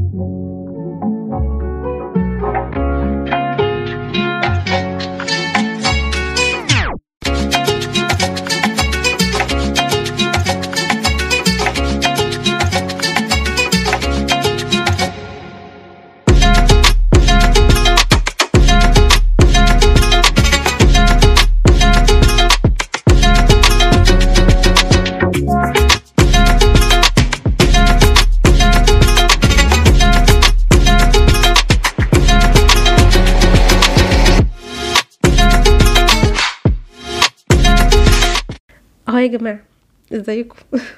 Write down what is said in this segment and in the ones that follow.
اه يا جماعة ازيكم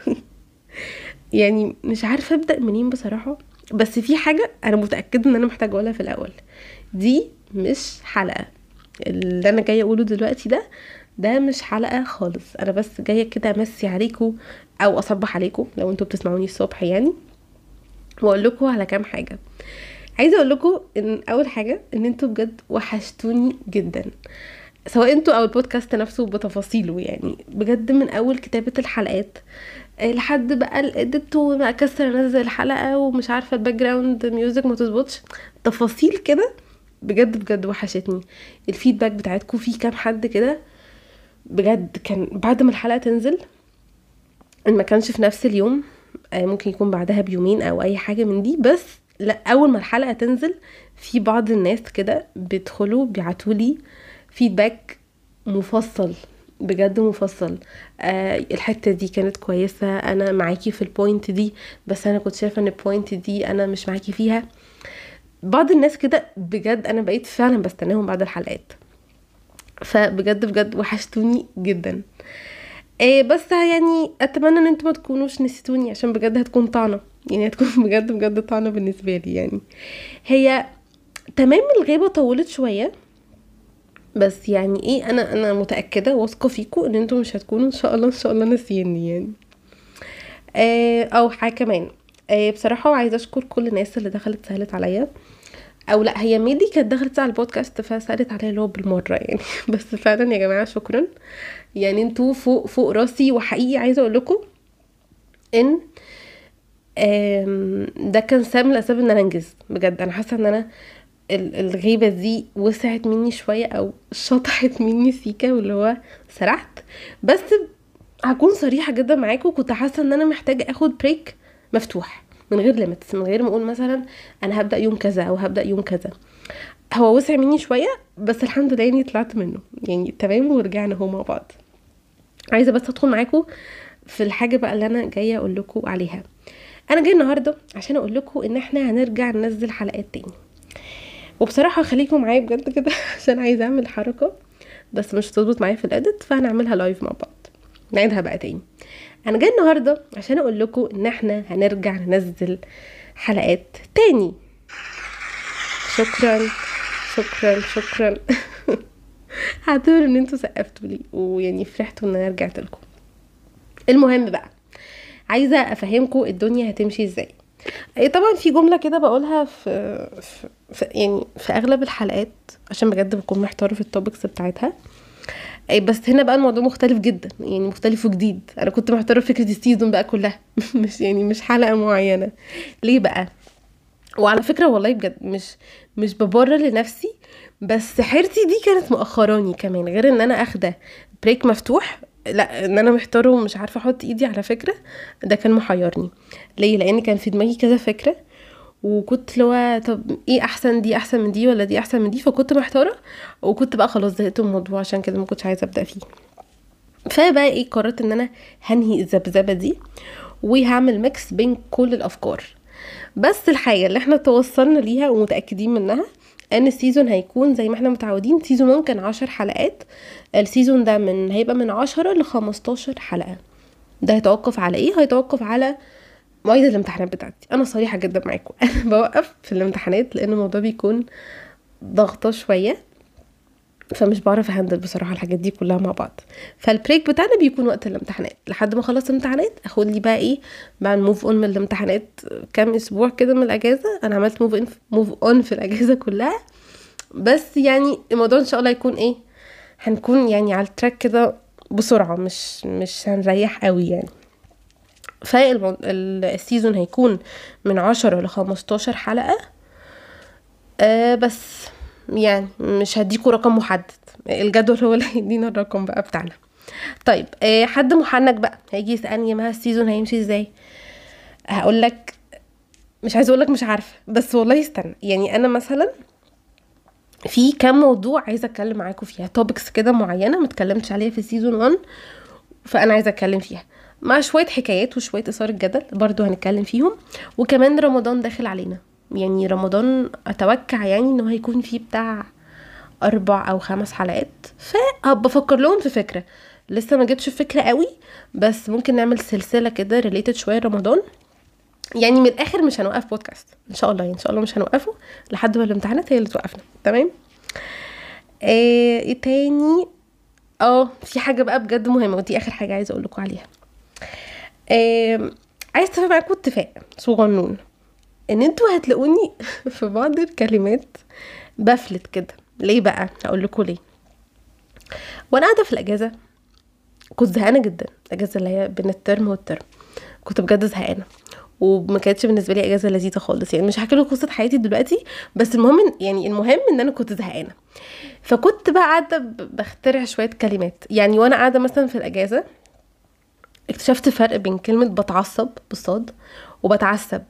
يعني مش عارفة ابدأ منين بصراحة بس في حاجة انا متأكدة ان انا محتاجة اقولها في الاول دي مش حلقة اللي انا جاية اقوله دلوقتي ده ده مش حلقة خالص انا بس جاية كده امسي عليكم او اصبح عليكم لو انتوا بتسمعوني الصبح يعني واقول لكم على كام حاجة عايزة اقول لكم ان اول حاجة ان انتوا بجد وحشتوني جدا سواء انتوا او البودكاست نفسه بتفاصيله يعني بجد من اول كتابة الحلقات آه، لحد بقى الاديت واكسر انزل الحلقة ومش عارفة الباك جراوند ميوزك ما تظبطش تفاصيل كده بجد بجد وحشتني الفيدباك بتاعتكم في كام حد كده بجد كان بعد ما الحلقة تنزل ان ما كانش في نفس اليوم آه، ممكن يكون بعدها بيومين او اي حاجة من دي بس لا اول ما الحلقة تنزل في بعض الناس كده بيدخلوا بيعتولي فيدباك مفصل بجد مفصل آه الحته دي كانت كويسه انا معاكي في البوينت دي بس انا كنت شايفه ان البوينت دي انا مش معاكي فيها بعض الناس كده بجد انا بقيت فعلا بستناهم بعد الحلقات فبجد بجد وحشتوني جدا إيه بس يعني اتمنى ان انتوا ما تكونوش نسيتوني عشان بجد هتكون طعنه يعني هتكون بجد بجد طعنه بالنسبه لي يعني هي تمام الغيبه طولت شويه بس يعني ايه انا انا متاكده واثقه فيكم ان انتوا مش هتكونوا ان شاء الله ان شاء الله ناسيني يعني آه او حاجه كمان آه بصراحه عايزه اشكر كل الناس اللي دخلت سالت عليا او لا هي ميدي كانت دخلت على البودكاست فسالت عليا اللي هو بالمره يعني بس فعلا يا جماعه شكرا يعني انتوا فوق فوق راسي وحقيقي عايزه اقول لكم ان آم، ده كان سبب من الاسباب ان انا انجز بجد انا حاسه ان انا ال- الغيبة دي وسعت مني شوية او شطحت مني سيكا واللي هو سرحت بس هكون صريحة جدا معاكم كنت حاسة ان انا محتاجة اخد بريك مفتوح من غير ليميتس من غير ما اقول مثلا انا هبدأ يوم كذا او هبدأ يوم كذا هو وسع مني شوية بس الحمد لله اني طلعت منه يعني تمام ورجعنا هو مع بعض عايزة بس ادخل معاكم في الحاجة بقى اللي انا جاية اقول لكم عليها انا جاي النهاردة عشان اقول لكم ان احنا هنرجع ننزل حلقات تاني وبصراحه خليكم معايا بجد كده عشان عايزه اعمل حركه بس مش هتظبط معايا في الاديت فهنعملها لايف مع بعض نعيدها بقى تاني انا جاي النهارده عشان اقول لكم ان احنا هنرجع ننزل حلقات تاني شكرا شكرا شكرا هعتبر ان انتوا سقفتوا لي ويعني فرحتوا ان انا رجعت لكم المهم بقى عايزه افهمكم الدنيا هتمشي ازاي اي طبعا في جمله كده بقولها في, في, في يعني في اغلب الحلقات عشان بجد بكون محتاره في التوبكس بتاعتها اي بس هنا بقى الموضوع مختلف جدا يعني مختلف وجديد انا كنت محتاره في فكره السيزون بقى كلها مش يعني مش حلقه معينه ليه بقى وعلى فكره والله بجد مش مش ببرر لنفسي بس حيرتي دي كانت مؤخراني كمان غير ان انا اخده بريك مفتوح لا ان انا محتاره ومش عارفه احط ايدي على فكره ده كان محيرني ليه لان كان في دماغي كذا فكره وكنت اللي هو طب ايه احسن دي احسن من دي ولا دي احسن من دي فكنت محتاره وكنت بقى خلاص زهقت من الموضوع عشان كده ما كنتش عايزه ابدا فيه فبقى ايه قررت ان انا هنهي الذبذبه دي وهعمل ميكس بين كل الافكار بس الحاجه اللي احنا توصلنا ليها ومتاكدين منها ان السيزون هيكون زي ما احنا متعودين سيزون ممكن عشر حلقات السيزون ده من هيبقى من عشرة لخمستاشر حلقة ده هيتوقف على ايه هيتوقف على مواعيد الامتحانات بتاعتي انا صريحة جدا معاكم انا بوقف في الامتحانات لان الموضوع بيكون ضغطة شوية فمش بعرف اهندل بصراحه الحاجات دي كلها مع بعض فالبريك بتاعنا بيكون وقت الامتحانات لحد ما اخلص امتحانات اخد لي بقى ايه بعد موف اون من الامتحانات كام اسبوع كده من الاجازه انا عملت موف اون موف اون في الاجازه كلها بس يعني الموضوع ان شاء الله يكون ايه هنكون يعني على التراك كده بسرعه مش مش هنريح قوي يعني فالسيزون هيكون من عشرة لخمستاشر حلقة آه بس يعني مش هديكوا رقم محدد الجدول هو اللي هيدينا الرقم بقى بتاعنا طيب آه حد محنك بقى هيجي يسالني ما السيزون هيمشي ازاي هقول لك مش عايزه اقول لك مش عارفه بس والله استنى يعني انا مثلا في كام موضوع عايزه اتكلم معاكم فيها توبكس كده معينه ما اتكلمتش عليها في سيزون 1 فانا عايزه اتكلم فيها مع شويه حكايات وشويه اثاره جدل برضو هنتكلم فيهم وكمان رمضان داخل علينا يعني رمضان اتوقع يعني انه هيكون فيه بتاع اربع او خمس حلقات فبفكر لهم في فكره لسه ما جبتش فكره قوي بس ممكن نعمل سلسله كده ريليتد شويه رمضان يعني من الاخر مش هنوقف بودكاست ان شاء الله يعني ان شاء الله مش هنوقفه لحد ما الامتحانات هي اللي توقفنا تمام ايه إيه تاني اه في حاجه بقى بجد مهمه ودي اخر حاجه عايزه اقول لكم عليها إيه عايز اتفق معاكم اتفاق صغنون ان انتوا هتلاقوني في بعض الكلمات بفلت كده ليه بقى هقول لكم ليه وانا قاعده في الاجازه كنت زهقانه جدا الاجازه اللي هي بين الترم والترم كنت بجد زهقانه وما كانتش بالنسبه لي اجازه لذيذه خالص يعني مش هحكي لكم قصه حياتي دلوقتي بس المهم إن- يعني المهم ان انا كنت زهقانه فكنت بقى قاعده ب- بخترع شويه كلمات يعني وانا قاعده مثلا في الاجازه اكتشفت فرق بين كلمه بتعصب بالصاد وبتعسب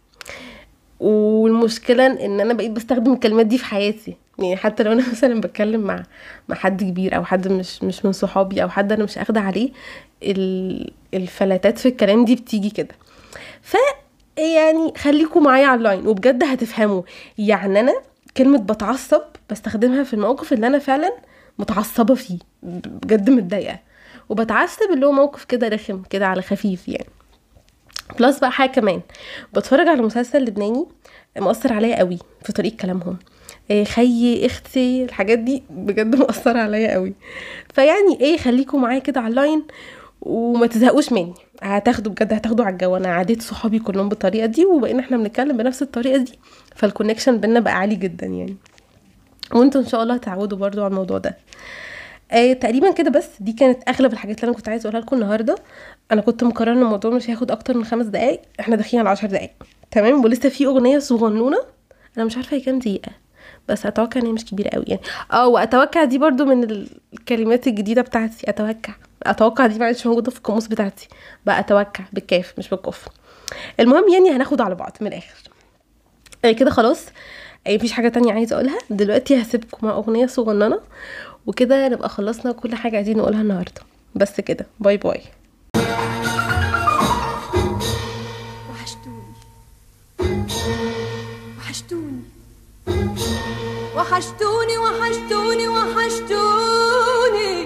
والمشكله ان انا بقيت بستخدم الكلمات دي في حياتي يعني حتى لو انا مثلا بتكلم مع مع حد كبير او حد مش مش من صحابي او حد انا مش اخده عليه ال- الفلاتات في الكلام دي بتيجي كده ف يعني خليكم معايا على اللاين وبجد هتفهموا يعني انا كلمه بتعصب بستخدمها في الموقف اللي انا فعلا متعصبه فيه بجد متضايقه وبتعصب اللي هو موقف كده رخم كده على خفيف يعني بلس بقى حاجه كمان بتفرج على مسلسل لبناني مؤثر عليا قوي في طريقه كلامهم إيه خيي اختي الحاجات دي بجد مؤثره عليا قوي فيعني ايه خليكم معايا كده على اللاين وما تزهقوش مني هتاخدوا بجد هتاخدوا على الجو انا عديت صحابي كلهم بالطريقه دي وبقينا احنا بنتكلم بنفس الطريقه دي فالكونكشن بينا بقى عالي جدا يعني وانتوا ان شاء الله هتعودوا برضو على الموضوع ده آه تقريبا كده بس دي كانت اغلب الحاجات اللي انا كنت عايزه اقولها لكم النهارده انا كنت مقرره ان الموضوع مش هياخد اكتر من خمس دقايق احنا داخلين على عشر دقايق تمام ولسه في اغنيه صغنونه انا مش عارفه هي كام دقيقه بس اتوقع ان هي مش كبيره قوي يعني اه واتوقع دي برضو من الكلمات الجديده بتاعتي اتوقع اتوقع دي ما عادش موجوده في القاموس بتاعتي بقى اتوقع بالكاف مش بالكف المهم يعني هناخد على بعض من الاخر آه كده خلاص آه مفيش حاجه تانية عايزه اقولها دلوقتي هسيبكم مع اغنيه صغننه وكده نبقى خلصنا كل حاجه عايزين نقولها النهارده بس كده باي باي وحشتوني وحشتوني وحشتوني وحشتوني وحشتوني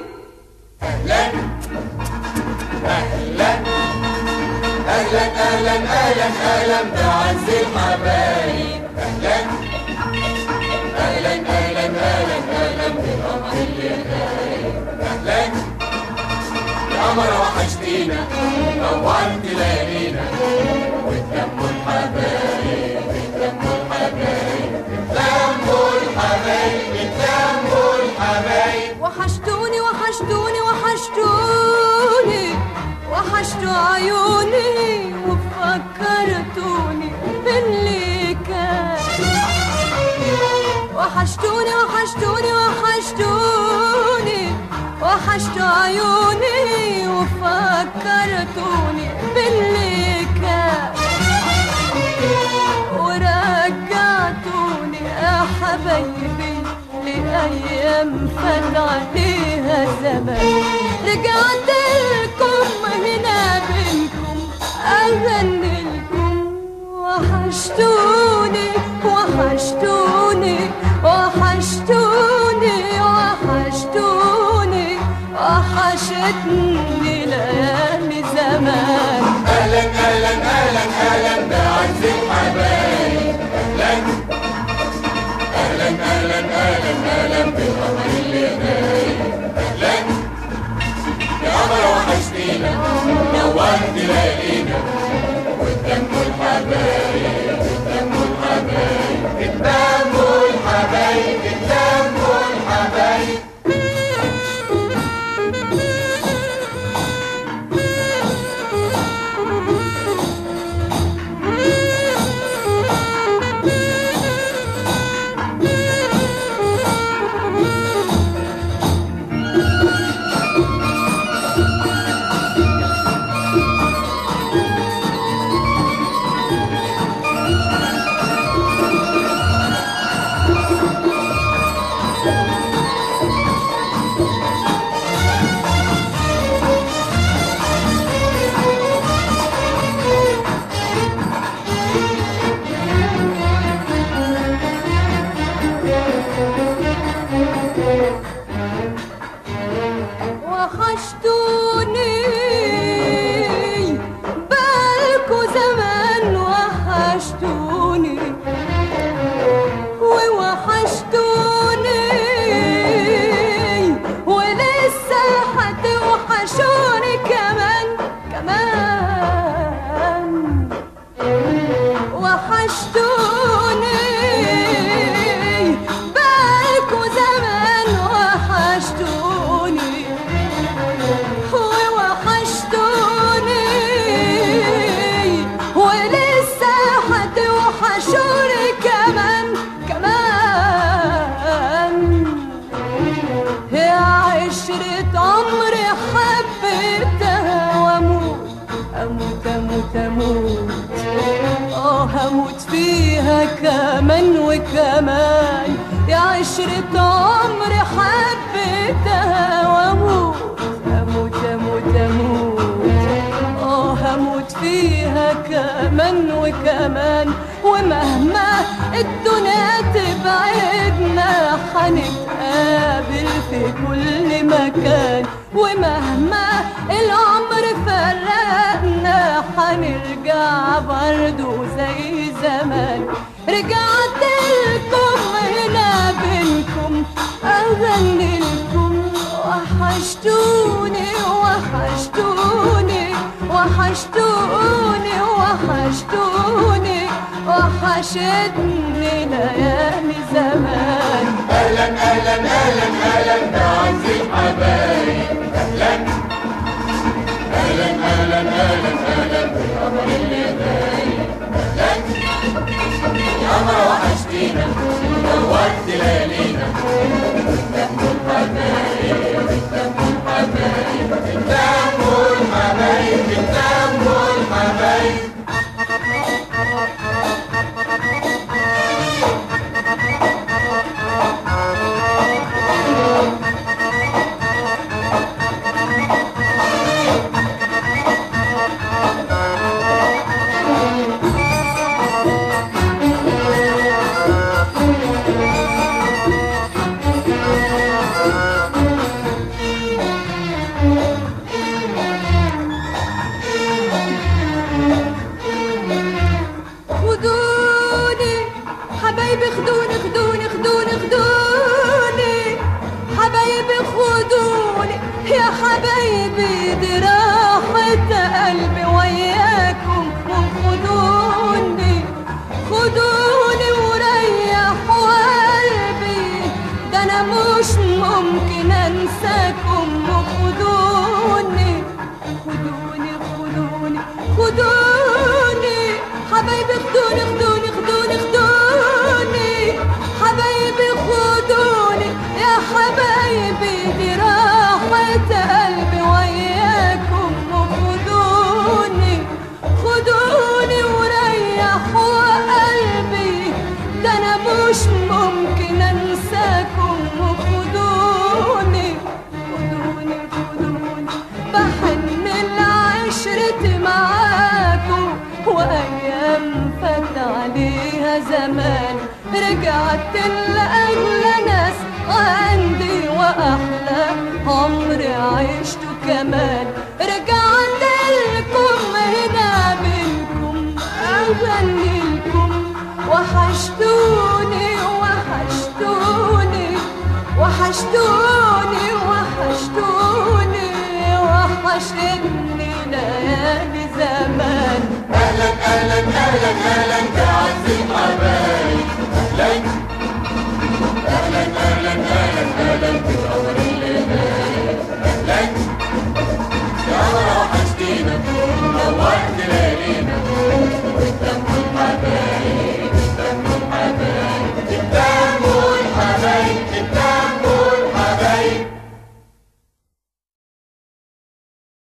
وحشتوني وحشتوني وحشتوني وحشتوا عيوني وفكرتوني باللي كان وحشتوني وحشتوني وحشتوني وحشتوا عيوني وفكرتوني باللي كان ورجعتوني يا حبايبي لأيام فات عليها زمان رجعت لكم هنا بينكم أغني لكم وحشتوني وحشتوني وحشتوني وحشتوني وحشتني ليالي زمان وحشتوني بالكوا زمان وحشتوني ووحشتوني ولسه هتوحشوني كمان كمان يا عشرة عمري حبيتها واموت اموت اموت اموت اه هموت فيها كمان وكمان يا عشرة عمري حبيتها واموت اموت اموت اموت اه هموت فيها كمان وكمان ومهما الدنيا تبعدنا هنتقابل في كل مكان ومهما العمر فرقنا هنرجع برضو زي زمان رجعت لكم هنا بينكم اغني لكم وحشتوني وحشتوني وحشتوني وحشتوني وحشتني ليالي زمان خدوني حبايبي خدوني خدوني خدوني خدوني حبايبي خدوني يا حبايبي دي راحة قلبي وياكم وخدوني خدوني وريحوا قلبي ده انا مش ممكن انساكم وخدوني خدوني خدوني خدوني حبايبي خدوني خدوني خدوني خدوني حبايبي خدوني يا حبايبي دي راحة قلبي وياكم وخدوني خدوني وريحوا قلبي ده انا مش ممكن انساكم وخدوني خدوني خدوني بحن العشرة معاكم وأيام فات عليها زمان رجعت لأغلى ناس عندي وأحلى عمر عشته كمان رجعت لكم هنا بينكم أغني لكم وحشتوني وحشتوني وحشتوني وحشتوني وحشتني ليالي زمان الدم والحبايب الدم